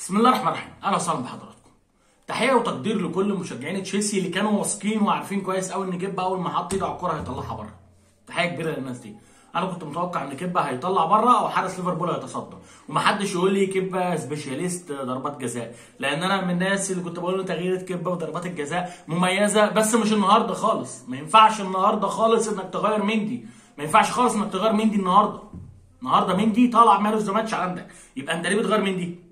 بسم الله الرحمن الرحيم اهلا وسهلا بحضراتكم تحيه وتقدير لكل مشجعين تشيلسي اللي كانوا واثقين وعارفين كويس قوي ان كيبا اول ما حط ايده على الكوره هيطلعها بره تحيه كبيره للناس دي انا كنت متوقع ان كيبا هيطلع بره او حارس ليفربول هيتصدى ومحدش يقول لي كيبا سبيشاليست ضربات جزاء لان انا من الناس اللي كنت بقول له تغيير كيبا وضربات الجزاء مميزه بس مش النهارده خالص ما ينفعش النهارده خالص انك تغير مندي ما ينفعش خالص انك تغير مندي النهارده النهارده مندي طالع مان اوف ذا ماتش عندك يبقى انت ليه بتغير مندي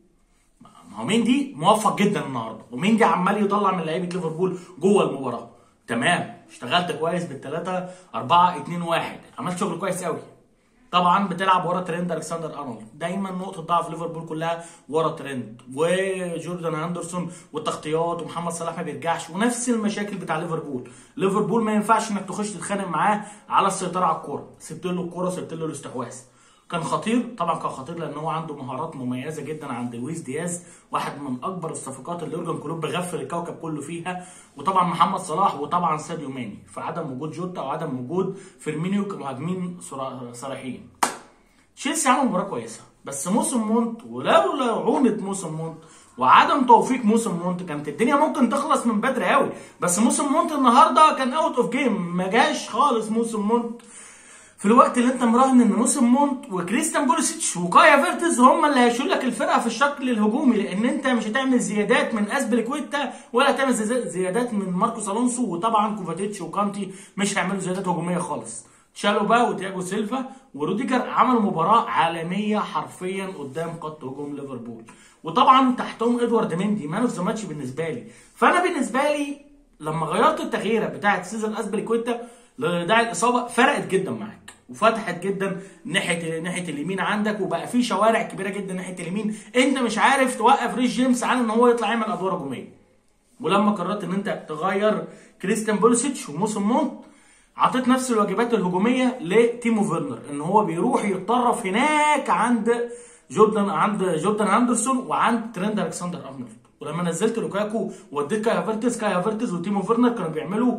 ما هو مندي موفق جدا النهارده ومندي عمال يطلع من لعيبه ليفربول جوه المباراه تمام اشتغلت كويس بالثلاثة 4 2 1 عملت شغل كويس قوي طبعا بتلعب ورا ترند الكسندر ارنولد دايما نقطه ضعف ليفربول كلها ورا ترند وجوردان هاندرسون والتغطيات ومحمد صلاح ما بيرجعش ونفس المشاكل بتاع ليفربول ليفربول ما ينفعش انك تخش تتخانق معاه على السيطره على الكوره سبت له الكوره سبت له الاستحواذ كان خطير طبعا كان خطير لان هو عنده مهارات مميزه جدا عند لويس دياز واحد من اكبر الصفقات اللي يورجن كلوب غفل الكوكب كله فيها وطبعا محمد صلاح وطبعا ساديو ماني في عدم وجود جوتا وعدم وجود فيرمينيو كمهاجمين صريحين تشيلسي عمل مباراه كويسه بس موسم مونت ولولا عونه موسم مونت وعدم توفيق موسم مونت كانت الدنيا ممكن تخلص من بدري قوي بس موسم مونت النهارده كان اوت اوف جيم ما جاش خالص موسم مونت في الوقت اللي انت مراهن ان موسم مونت وكريستيان بوليسيتش وكايا فيرتز هم اللي هيشيلوا لك الفرقه في الشكل الهجومي لان انت مش هتعمل زيادات من اسبليكويتا ولا هتعمل زيادات من ماركوس الونسو وطبعا كوفاتيتش وكانتي مش هيعملوا زيادات هجوميه خالص تشالوبا وتياجو سيلفا وروديجر عملوا مباراه عالميه حرفيا قدام خط هجوم ليفربول وطبعا تحتهم ادوارد مندي مان اوف ذا ماتش بالنسبه لي فانا بالنسبه لي لما غيرت التغييره بتاعه سيزون اسبليكويتا لداعي الاصابه فرقت جدا معاك وفتحت جدا ناحيه ناحيه اليمين عندك وبقى في شوارع كبيره جدا ناحيه اليمين انت مش عارف توقف ريش جيمس عن ان هو يطلع يعمل ادوار هجوميه ولما قررت ان انت تغير كريستيان بوليسيتش وموسم مونت عطيت نفس الواجبات الهجوميه لتيمو فيرنر ان هو بيروح يتطرف هناك عند جوردان عند جوردان هاندرسون وعند ترند الكسندر ارنولد ولما نزلت لوكاكو واديت كاي هافرتز كاي هافرتز وتيمو فيرنر كانوا بيعملوا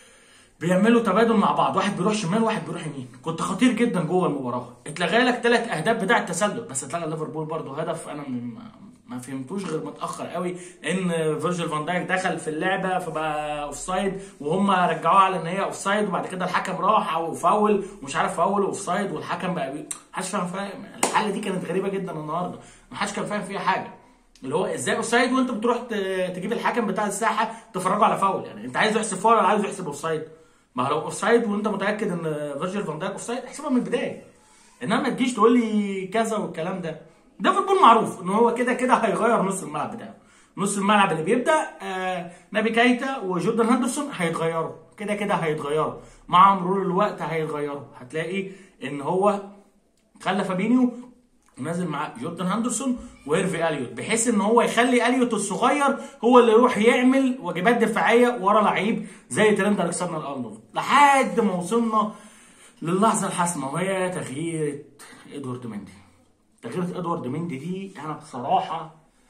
بيعملوا تبادل مع بعض واحد بيروح شمال واحد بيروح يمين كنت خطير جدا جوه المباراه اتلغى لك ثلاث اهداف بتاع التسلل بس اتلغى ليفربول برضه هدف انا ما فهمتوش غير متاخر قوي ان فيرجيل فان دايك دخل في اللعبه فبقى اوف سايد وهم رجعوها على ان هي اوف سايد وبعد كده الحكم راح او فاول ومش عارف فاول واوف سايد والحكم بقى بي... محدش فاهم فاهم الحاله دي كانت غريبه جدا النهارده محدش كان فاهم فيها حاجه اللي هو ازاي اوف سايد وانت بتروح تجيب الحكم بتاع الساحه تفرجه على فاول يعني انت عايزه يحسب فاول ولا عايزه يحسب اوف سايد ما لو اوف سايد وانت متاكد ان فيرجيل فان دايك اوف سايد احسبها من البدايه انما ما تجيش تقول لي كذا والكلام ده ليفربول معروف ان هو كده كده هيغير نص الملعب بتاعه نص الملعب اللي بيبدا آه نبي كايتا وجوردان هاندرسون هيتغيروا كده كده هيتغيروا مع مرور الوقت هيتغيروا هتلاقي ان هو خلى فابينيو ونازل معاه جوردان هاندرسون وهيرفي اليوت بحيث ان هو يخلي اليوت الصغير هو اللي يروح يعمل واجبات دفاعيه ورا لعيب زي ترند الكسندر ارنولد لحد ما وصلنا للحظه الحاسمه وهي تغيير ادوارد مندي تغيير ادوارد مندي دي انا بصراحه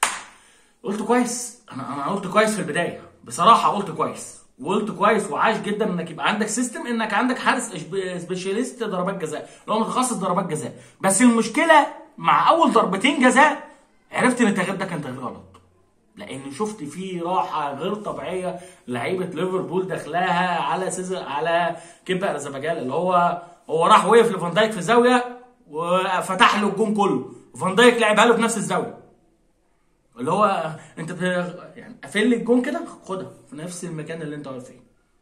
قلت كويس انا انا قلت كويس في البدايه بصراحه قلت كويس وقلت كويس وعاش جدا انك يبقى عندك سيستم انك عندك حارس سبيشاليست ضربات جزاء اللي هو متخصص ضربات جزاء بس المشكله مع اول ضربتين جزاء عرفت ان التغيير ده كان تغيير غلط لان شفت فيه راحه غير طبيعيه لعيبه ليفربول داخلاها على سيزر على كيبا ارزباجال اللي هو هو راح وقف لفان دايك في زاويه وفتح له الجون كله وفان دايك لعبها له في نفس الزاويه اللي هو انت يعني قافل لي الجون كده خدها في نفس المكان اللي انت واقف فيه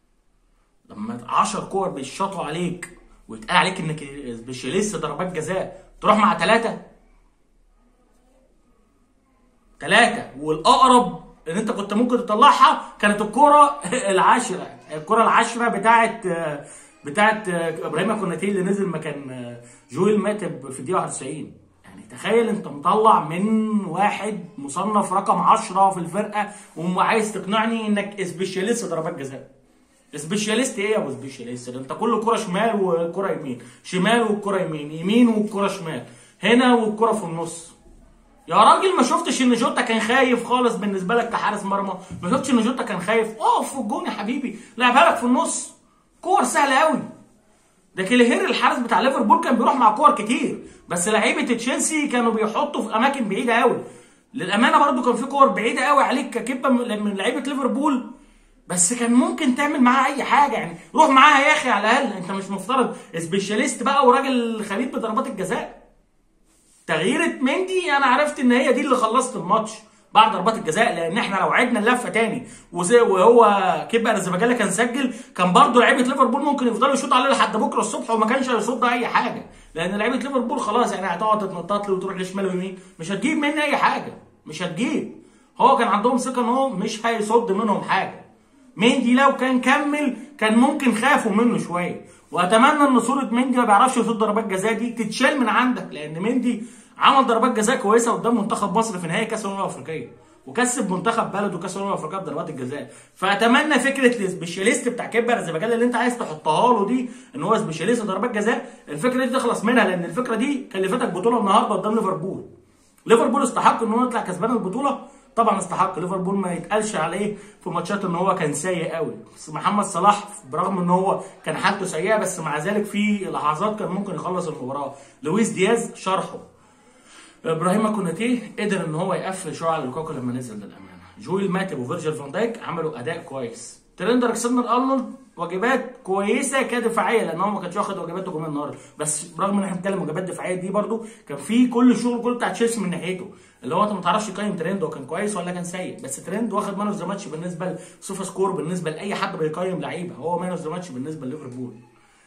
لما 10 كور بيشطوا عليك ويتقال عليك انك سبيشاليست ضربات جزاء تروح مع ثلاثه ثلاثه والاقرب ان انت كنت ممكن تطلعها كانت الكره العاشره الكره العاشره بتاعت بتاعت ابراهيم كوناتي اللي نزل مكان جويل ماتب في الدقيقه 91 يعني تخيل انت مطلع من واحد مصنف رقم 10 في الفرقه وعايز تقنعني انك سبيشاليست ضربات جزاء سبيشاليست ايه يا ابو سبيشاليست ده انت كل كره شمال والكره يمين شمال والكره يمين يمين والكره شمال هنا والكره في النص يا راجل ما شفتش ان جوتا كان خايف خالص بالنسبه لك كحارس مرمى ما شفتش ان جوتا كان خايف اقف في الجون يا حبيبي لعبها لك في النص كور سهله قوي ده كيليهير الحارس بتاع ليفربول كان بيروح مع كور كتير بس لعيبه تشيلسي كانوا بيحطوا في اماكن بعيده قوي للامانه برضو كان في كور بعيده قوي عليك ككبه من من لعيبه ليفربول بس كان ممكن تعمل معاها اي حاجه يعني روح معاها يا اخي على الاقل انت مش مفترض سبيشاليست بقى وراجل خبير بضربات الجزاء تغييره مندي انا عرفت ان هي دي اللي خلصت الماتش بعد ضربات الجزاء لان احنا لو عدنا اللفه تاني وزي وهو كيبا ارزباجالا كان سجل كان برضه لعيبه ليفربول ممكن يفضلوا يشوطوا عليه لحد بكره الصبح وما كانش هيصد اي حاجه لان لعيبه ليفربول خلاص يعني هتقعد تتنطط لي وتروح لشمال ويمين مش هتجيب مني اي حاجه مش هتجيب هو كان عندهم ثقه ان هو مش هيصد منهم حاجه مندي لو كان كمل كان ممكن خافوا منه شويه واتمنى ان صوره مندي ما بيعرفش يصد ضربات جزاء دي تتشال من عندك لان مندي عمل ضربات جزاء كويسه قدام منتخب مصر في نهائي كاس الامم الافريقيه وكسب منتخب بلده كاس الامم الافريقيه بضربات الجزاء فاتمنى فكره السبيشاليست بتاع كيبر زباجالا اللي انت عايز تحطها له دي ان هو سبيشاليست ضربات جزاء الفكره دي تخلص منها لان الفكره دي كلفتك بطوله النهارده قدام ليفربول ليفربول استحق ان هو يطلع كسبان البطوله طبعا استحق ليفربول ما يتقالش عليه في ماتشات ان هو كان سيء قوي بس محمد صلاح برغم ان هو كان حالته سيئه بس مع ذلك في لحظات كان ممكن يخلص المباراه لويس دياز شرحه ابراهيم كوناتيه قدر ان هو يقفل شويه على لوكاكو لما نزل للامانه جويل ماتب وفيرجيل فان دايك عملوا اداء كويس ترند الكسندر ارنولد واجبات كويسه كدفاعيه لان هو ما كانش واخد واجبات هجوميه النهارده بس برغم ان احنا بنتكلم واجبات دفاعيه دي برده كان في كل الشغل كله بتاع تشيلسي من ناحيته اللي هو انت ما تعرفش تقيم ترند هو كان كويس ولا كان سيء بس ترند واخد مان اوف ذا ماتش بالنسبه لسوفا سكور بالنسبه لاي حد بيقيم لعيبه هو مان اوف ذا ماتش بالنسبه لليفربول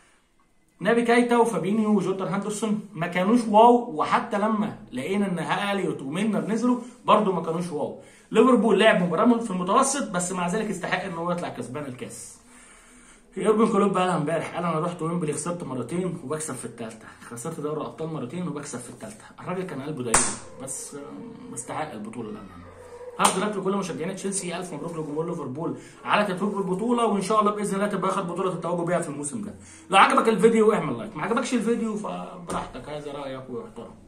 نابي كايتا وفابينيو وجوتر هاندرسون ما كانوش واو وحتى لما لقينا ان هاليوت وميلنر نزلوا برده ما كانوش واو ليفربول لعب مباراه في المتوسط بس مع ذلك يستحق ان هو يطلع كسبان الكاس يورجن كلوب قالها امبارح قال انا رحت ويمبلي خسرت مرتين وبكسب في الثالثه خسرت دوري الابطال مرتين وبكسب في الثالثه الراجل كان قلبه ضيق بس مستحق البطوله للامانه هارد لك لكل مشجعين تشيلسي الف مبروك لجمهور ليفربول على تتويج بالبطوله وان شاء الله باذن الله تبقى اخر بطوله تتوجوا بيها في الموسم ده لو عجبك الفيديو اعمل لايك ما عجبكش الفيديو فبراحتك هذا رايك ويحترم